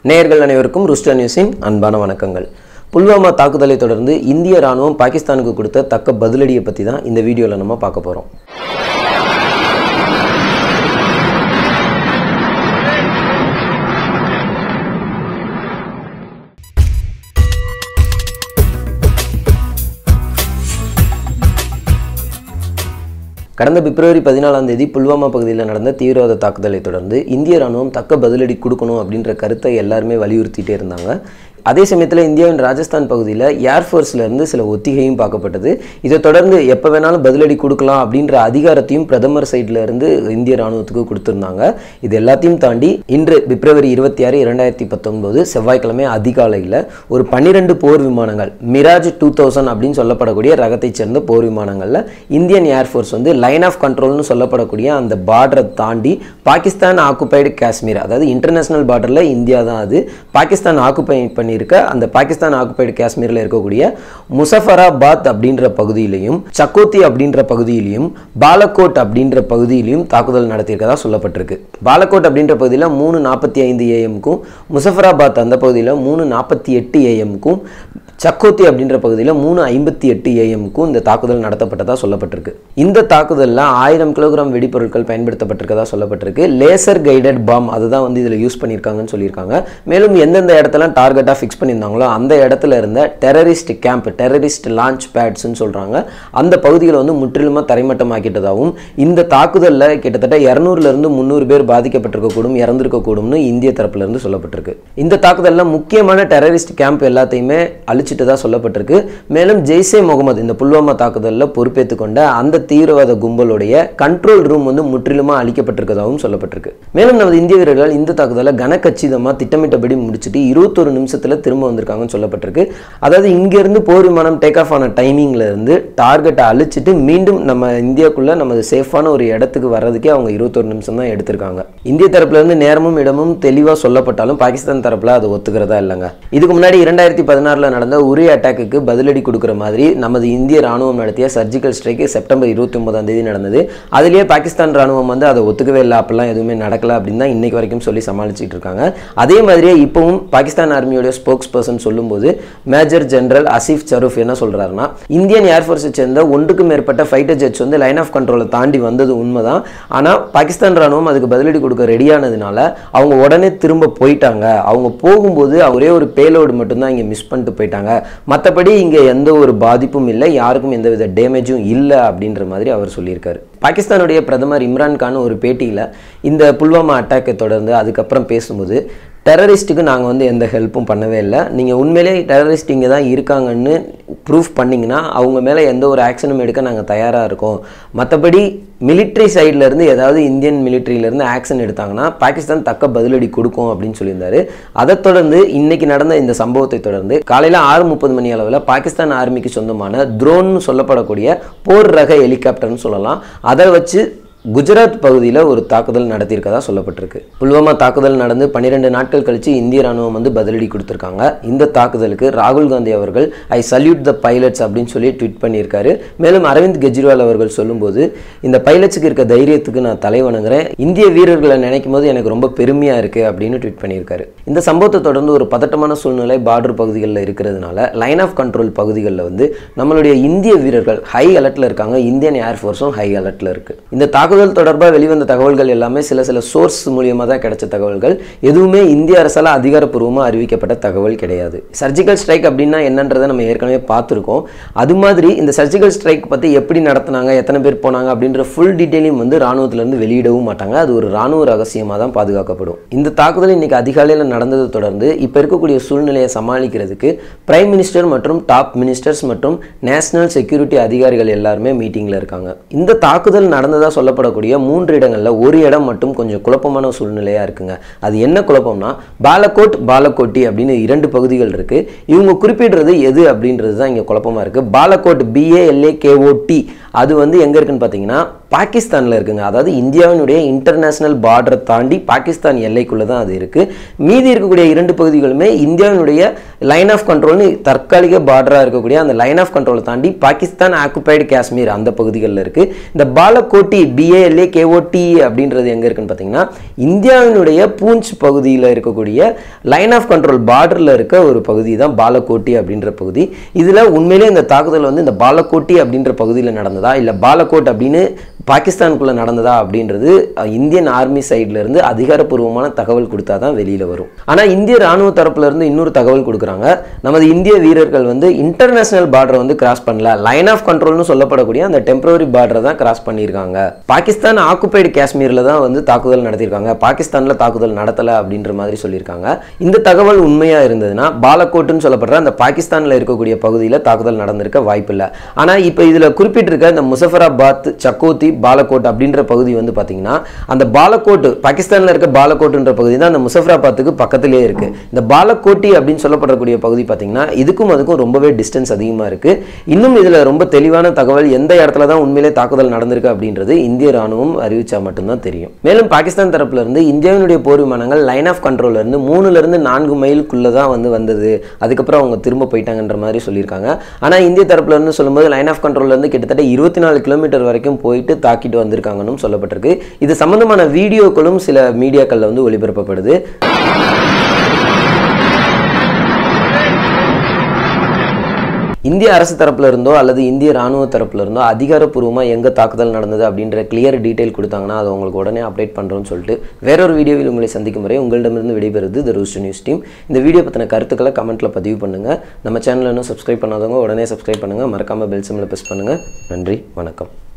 நேயர்கள் அனைவருக்கும் ருஷ்டா நியூஸின் அன்பான வணக்கங்கள் புல்வாமா தாக்குதலை தொடர்ந்து இந்திய ராணுவம் பாகிஸ்தானுக்கு கொடுத்த தக்க பதிலடியை பற்றி தான் இந்த வீடியோவில் நம்ம பார்க்க போகிறோம் கடந்த பிப்ரவரி பதினாலாம் தேதி புல்வாமா பகுதியில் நடந்த தீவிரவாத தாக்குதலை தொடர்ந்து இந்திய ராணுவம் தக்க பதிலடி கொடுக்கணும் அப்படின்ற கருத்தை எல்லாருமே வலியுறுத்திட்டே இருந்தாங்க அதே சமயத்தில் இந்தியாவின் ராஜஸ்தான் பகுதியில் ஏர்ஃபோர்ஸ்ல இருந்து சில ஒத்திகையும் பார்க்கப்பட்டது இதை தொடர்ந்து எப்போ வேணாலும் பதிலடி கொடுக்கலாம் அப்படின்ற அதிகாரத்தையும் பிரதமர் சைட்ல இருந்து இந்திய ராணுவத்துக்கு கொடுத்துருந்தாங்க இது எல்லாத்தையும் தாண்டி இன்று பிப்ரவரி இருபத்தி ஆறு இரண்டாயிரத்தி பத்தொன்பது செவ்வாய்க்கிழமை அதிகாலையில் ஒரு பன்னிரெண்டு போர் விமானங்கள் மிராஜ் டூ தௌசண்ட் அப்படின்னு சொல்லப்படக்கூடிய ரகத்தைச் சேர்ந்த போர் விமானங்களில் இந்தியன் ஏர்ஃபோர்ஸ் வந்து லைன் ஆஃப் கண்ட்ரோல்னு சொல்லப்படக்கூடிய அந்த பார்டரை தாண்டி பாகிஸ்தான் ஆக்குபைடு காஷ்மீர் அதாவது இன்டர்நேஷனல் பார்டரில் இந்தியா தான் அது பாகிஸ்தான் ஆக்குபை பண்ணியிருக்க அந்த பாகிஸ்தான் ஆக்குபைடு காஷ்மீரில் இருக்கக்கூடிய முசஃபராபாத் அப்படின்ற பகுதியிலையும் சக்கோத்தி அப்படின்ற பகுதியிலையும் பாலக்கோட் அப்படின்ற பகுதியிலையும் தாக்குதல் நடத்தியிருக்கதா சொல்லப்பட்டிருக்கு பாலக்கோட் அப்படின்ற பகுதியில் மூணு நாற்பத்தி ஐந்து ஏஎம்க்கும் முசஃபராபாத் அந்த பகுதியில் மூணு நாற்பத்தி எட்டு ஏஎம்க்கும் சக்கோத்தி அப்படின்ற பகுதியில் மூணு ஐம்பத்தி எட்டு ஏஎம்க்கும் இந்த தாக்குதல் நடத்தப்பட்டதா சொல்லப்பட்டிருக்கு இந்த தாக்குதலில் ஆயிரம் கிலோகிராம் வெடிப்பொருட்கள் பயன்படுத்தப்பட்டிருக்கதா சொல்லப்பட்டிருக்கு லேசர் கைடட் பாம் அதுதான் வந்து இதில் யூஸ் பண்ணியிருக்காங்கன்னு சொல்லியிருக்காங்க மேலும் எந்தெந்த இடத்துல டார்கெட்டாக ஃபிக்ஸ் பண்ணியிருந்தாங்களோ அந்த இடத்துல இருந்த டெரரிஸ்ட் கேம்ப் டெரரிஸ்ட் லான்ச் பேட்ஸ்னு சொல்கிறாங்க அந்த பகுதிகளை வந்து முற்றிலுமாக தரைமட்டமாக்கிட்டதாகவும் இந்த தாக்குதலில் கிட்டத்தட்ட இரநூறுலேருந்து முந்நூறு பேர் பாதிக்கப்பட்டிருக்கக்கூடும் இறந்திருக்கக்கூடும்னு இந்திய தரப்புலேருந்து சொல்லப்பட்டிருக்கு இந்த தாக்குதலில் முக்கியமான டெரரிஸ்ட் கேம்ப் எல்லாத்தையுமே அழிச்சிட்டதா சொல்லப்பட்டிருக்கு மேலும் ஜெய்சே முகமது இந்த புல்வாமா தாக்குதலில் பொறுப்பேற்றுக் கொண்ட அந்த தீவிரவாத கும்பலுடைய கண்ட்ரோல் ரூம் வந்து முற்றிலுமாக அழிக்கப்பட்டிருக்கதாகவும் சொல்லப்பட்டிருக்கு மேலும் நமது இந்திய வீரர்கள் இந்த தாக்குதலை கனக்கச்சிதமாக திட்டமிட்டபடி முடிச்சுட்டு இருபத்தொரு நிமிஷத்தில் திரும்ப வந்திருக்காங்கன்னு சொல்லப்பட்டிருக்கு அதாவது இங்கேருந்து போர் விமானம் டேக் ஆஃப் ஆன டைமிங்கில் இருந்து டார்கெட்டை அழிச்சிட்டு மீண்டும் நம்ம இந்தியாவுக்குள்ள நமது சேஃபான ஒரு இடத்துக்கு வர்றதுக்கே அவங்க இருபத்தொரு நிமிஷம் தான் எடுத்திருக்காங்க இந்திய தரப்புல இருந்து நேரமும் இடமும் தெளிவாக சொல்லப்பட்டாலும் பாகிஸ்தான் தரப்புல அது ஒத்துக்கிறதா இல்லைங்க இதுக்கு முன்னாடி இரண்டாயிரத்தி பதினாறில் நடந்த உரி அட்டாக்குக்கு பதிலடி கொடுக்குற மாதிரி நமது இந்திய ராணுவம் நடத்திய சர்ஜிக்கல் ஸ்ட்ரைக்கு செப்டம்பர் இருபத்தி ஒன்பதாம் தேதி நடந்தது அதுலேயே பாகிஸ்தான் ராணுவம் வந்து அதை ஒத்துக்கவே இல்லை அப்படிலாம் எதுவுமே நடக்கல அப்படின்னு தான் இன்னைக்கு வரைக்கும் சொல்லி சமாளிச்சுட்டு இருக்காங்க அதே மாதிரியே இப்பவும் பாகிஸ்தான் ஆர்மியோட ஸ்போக்ஸ் பர்சன் சொல்லும்போது மேஜர் ஜெனரல் அசீஃப் சரூஃப் என்ன சொல்றாருன்னா இந்தியன் ஏர்ஃபோர்ஸை சேர்ந்த ஒன்றுக்கும் மேற்பட்ட ஃபைட்டர் ஜெட்ஸ் வந்து லைன் ஆஃப் கண்ட்ரோலை தாண்டி வந்தது உண்மைதான் ஆனால் பாகிஸ்தான் ராணுவம் அதுக்கு பதிலடி கொடுக்க ரெடியானதுனால அவங்க உடனே திரும்ப போயிட்டாங்க அவங்க போகும்போது ஒரே ஒரு பேலோடு மட்டும்தான் இங்கே மிஸ் பண்ணிட்டு போயிட்டாங்க மற்றபடி இங்கே எந்த ஒரு பாதிப்பும் இல்லை யாருக்கும் எந்த வித டேமேஜும் இல்லை அப்படின்ற மாதிரி அவர் சொல்லியிருக்காரு பாகிஸ்தானுடைய பிரதமர் இம்ரான் கான் ஒரு பேட்டியில் இந்த புல்வாமா அட்டாக்கை தொடர்ந்து அதுக்கப்புறம் பேசும்போது டெரரிஸ்ட்டுக்கு நாங்கள் வந்து எந்த ஹெல்ப்பும் பண்ணவே இல்லை நீங்கள் உண்மையிலே டெரரிஸ்ட் இங்கே தான் இருக்காங்கன்னு ப்ரூஃப் பண்ணிங்கன்னா அவங்க மேலே எந்த ஒரு ஆக்ஷனும் எடுக்க நாங்கள் தயாராக இருக்கோம் மற்றபடி மிலிட்ரி சைட்லேருந்து ஏதாவது இந்தியன் மிலிட்ரியிலேருந்து ஆக்ஷன் எடுத்தாங்கன்னா பாகிஸ்தான் தக்க பதிலடி கொடுக்கும் அப்படின்னு சொல்லியிருந்தாரு அதை தொடர்ந்து இன்னைக்கு நடந்த இந்த சம்பவத்தை தொடர்ந்து காலையில் ஆறு முப்பது மணி அளவில் பாகிஸ்தான் ஆர்மிக்கு சொந்தமான த்ரோன்னு சொல்லப்படக்கூடிய போர் ரக ஹெலிகாப்டர்னு சொல்லலாம் அதை வச்சு குஜராத் பகுதியில் ஒரு தாக்குதல் நடத்தியிருக்கதா சொல்லப்பட்டிருக்கு புல்வாமா தாக்குதல் நடந்து பன்னிரெண்டு நாட்கள் கழித்து இந்திய ராணுவம் வந்து பதிலடி கொடுத்துருக்காங்க இந்த தாக்குதலுக்கு ராகுல் காந்தி அவர்கள் ஐ சல்யூட் த பைலட்ஸ் அப்படின்னு சொல்லி ட்வீட் பண்ணியிருக்காரு மேலும் அரவிந்த் கெஜ்ரிவால் அவர்கள் சொல்லும்போது இந்த பைலட்ஸுக்கு இருக்க தைரியத்துக்கு நான் தலை வணங்குறேன் இந்திய வீரர்களை நினைக்கும் போது எனக்கு ரொம்ப பெருமையாக இருக்குது அப்படின்னு ட்வீட் பண்ணியிருக்காரு இந்த சம்பவத்தை தொடர்ந்து ஒரு பதட்டமான சூழ்நிலை பார்டர் பகுதிகளில் இருக்கிறதுனால லைன் ஆஃப் கண்ட்ரோல் பகுதிகளில் வந்து நம்மளுடைய இந்திய வீரர்கள் ஹை அலர்ட்டில் இருக்காங்க இந்தியன் ஏர்ஃபோர்ஸும் ஹை அலர்ட்டில் இருக்குது இந்த தாக்குதல் தாக்குதல் தொடர்பாக வெளிவந்த தகவல்கள் எல்லாமே சில சில சோர்ஸ் மூலியமாக தான் கிடைச்ச தகவல்கள் எதுவுமே இந்திய அரசால் அதிகாரப்பூர்வமாக அறிவிக்கப்பட்ட தகவல் கிடையாது சர்ஜிக்கல் ஸ்ட்ரைக் அப்படின்னா என்னன்றதை நம்ம ஏற்கனவே பார்த்துருக்கோம் அது மாதிரி இந்த சர்ஜிக்கல் ஸ்ட்ரைக் பற்றி எப்படி நடத்தினாங்க எத்தனை பேர் போனாங்க அப்படின்ற ஃபுல் டீட்டெயிலையும் வந்து ராணுவத்திலேருந்து வெளியிடவும் மாட்டாங்க அது ஒரு ராணுவ ரகசியமாக தான் பாதுகாக்கப்படும் இந்த தாக்குதல் இன்னைக்கு அதிகாலையில் நடந்ததை தொடர்ந்து இப்போ இருக்கக்கூடிய சூழ்நிலையை சமாளிக்கிறதுக்கு பிரைம் மினிஸ்டர் மற்றும் டாப் மினிஸ்டர்ஸ் மற்றும் நேஷனல் செக்யூரிட்டி அதிகாரிகள் எல்லாருமே மீட்டிங்கில் இருக்காங்க இந்த தாக்குதல் நடந்ததாக சொல்லப்பட்ட சொல்லப்படக்கூடிய மூன்று இடங்களில் ஒரு இடம் மட்டும் கொஞ்சம் குழப்பமான சூழ்நிலையாக இருக்குங்க அது என்ன குழப்பம்னா பாலக்கோட் பாலக்கோட்டி அப்படின்னு இரண்டு பகுதிகள் இருக்குது இவங்க குறிப்பிடுறது எது அப்படின்றது தான் இங்கே குழப்பமாக இருக்குது பாலக்கோட் பிஏஎல்ஏ கேஓடி அது வந்து எங்கே இருக்குன்னு பார்த்தீங்கன்னா பாகிஸ்தானில் இருக்குங்க அதாவது இந்தியாவினுடைய இன்டர்நேஷனல் பார்டரை தாண்டி பாகிஸ்தான் எல்லைக்குள்ளே தான் அது இருக்குது மீதி இருக்கக்கூடிய இரண்டு பகுதிகளுமே இந்தியாவினுடைய லைன் ஆஃப் கண்ட்ரோல்னு தற்காலிக பார்டராக இருக்கக்கூடிய அந்த லைன் ஆஃப் கண்ட்ரோலை தாண்டி பாகிஸ்தான் ஆக்குபைடு காஷ்மீர் அந்த பகுதிகளில் இருக்குது இந்த பாலக்கோட்டி பிஏஎல்ஏ கேஓடி அப்படின்றது எங்கே இருக்குன்னு பார்த்தீங்கன்னா இந்தியாவினுடைய பூஞ்ச் பகுதியில் இருக்கக்கூடிய லைன் ஆஃப் கண்ட்ரோல் பார்டரில் இருக்க ஒரு பகுதி தான் பாலக்கோட்டி அப்படின்ற பகுதி இதில் உண்மையிலே இந்த தாக்குதல் வந்து இந்த பாலக்கோட்டி அப்படின்ற பகுதியில் நடந்ததா இல்லை பாலக்கோட் அப்படின்னு பாகிஸ்தானுக்குள்ளே நடந்ததா அப்படின்றது அஹ், இந்தியன் ஆர்மி சைடுல இருந்து அதிகாரப்பூர்வமான தகவல் கொடுத்தா தான் வெளியில் வரும் ஆனால் இந்திய ராணுவ தரப்புல இருந்து இன்னொரு தகவல் கொடுக்குறாங்க நமது இந்திய வீரர்கள் வந்து இன்டர்நேஷனல் பார்டரை வந்து கிராஸ் பண்ணல லைன் ஆஃப் கண்ட்ரோல்னு சொல்லப்படக்கூடிய அந்த டெம்பரரி பார்டரை தான் கிராஸ் பண்ணியிருக்காங்க பாகிஸ்தான் ஆக்குபைடு காஷ்மீரில் தான் வந்து தாக்குதல் நடத்தியிருக்காங்க பாகிஸ்தானில் தாக்குதல் நடத்தலை அப்படின்ற மாதிரி சொல்லியிருக்காங்க இந்த தகவல் உண்மையாக இருந்ததுன்னா பாலக்கோட்டுன்னு சொல்லப்படுற அந்த பாகிஸ்தானில் இருக்கக்கூடிய பகுதியில் தாக்குதல் நடந்திருக்க வாய்ப்பில்லை ஆனால் இப்போ இதில் குறிப்பிட்டிருக்க இந்த முசஃபராபாத் சக்கோத்தி பாலக்கோட் அப்படின்ற பகுதி வந்து பார்த்தீங்கன்னா அந்த பாலக்கோட்டு பாகிஸ்தானில் இருக்க பாலக்கோட்டுன்ற பகுதி தான் அந்த முசஃபராபாத்துக்கு பக்கத்திலே இருக்கு இந்த பாலக்கோட்டி அப்படின்னு சொல்லப்படக்கூடிய பகுதி பார்த்தீங்கன்னா இதுக்கும் அதுக்கும் ரொம்பவே டிஸ்டன்ஸ் அதிகமாக இருக்கு இன்னும் இதில் ரொம்ப தெளிவான தகவல் எந்த இடத்துல தான் உண்மையிலே தாக்குதல் நடந்திருக்கு அப்படின்றது இந்திய ராணுவம் அறிவிச்சா மட்டும்தான் தெரியும் மேலும் பாகிஸ்தான் தரப்புல இருந்து இந்தியாவினுடைய போர் விமானங்கள் லைன் ஆஃப் கண்ட்ரோல்ல இருந்து மூணுல இருந்து நான்கு மைலுக்குள்ள தான் வந்து வந்தது அதுக்கப்புறம் அவங்க திரும்ப போயிட்டாங்கன்ற மாதிரி சொல்லியிருக்காங்க ஆனால் இந்திய தரப்புல இருந்து சொல்லும்போது லைன் ஆஃப் கண்ட்ரோல்ல இருந்து கிட்டத்தட்ட இருபத்தி நாலு கிலோமீட்டர் வரைக்கும் போயிட்டு தாக்கிட்டு வந்திருக்காங்கன்னு சொல்லப்பட்டிருக்கு இது சம்பந்தமான வீடியோக்களும் சில மீடியாக்கள்ல வந்து ஒளிபரப்பப்படுது இந்திய அரசு தரப்புல இருந்தோ அல்லது இந்திய ராணுவ தரப்புல இருந்தோ அதிகாரப்பூர்வமாக எங்கே தாக்குதல் நடந்தது அப்படின்ற கிளியர் டீட்டெயில் கொடுத்தாங்கன்னா அதை உங்களுக்கு உடனே அப்டேட் பண்ணுறோன்னு சொல்லிட்டு வேறொரு வீடியோவில் உங்களை சந்திக்கும் வரை உங்களிடமிருந்து விடைபெறுது த ரூஸ்ட் நியூஸ் டீம் இந்த வீடியோ பற்றின கருத்துக்களை கமெண்ட்டில் பதிவு பண்ணுங்கள் நம்ம சேனலை இன்னும் சப்ஸ்கிரைப் பண்ணாதவங்க உடனே சப்ஸ்கிரைப் பண்ணுங்கள் மறக்காமல் பெல் சிம்மில் ப்ரெஸ் பண்ணுங்கள் நன்றி வணக்கம்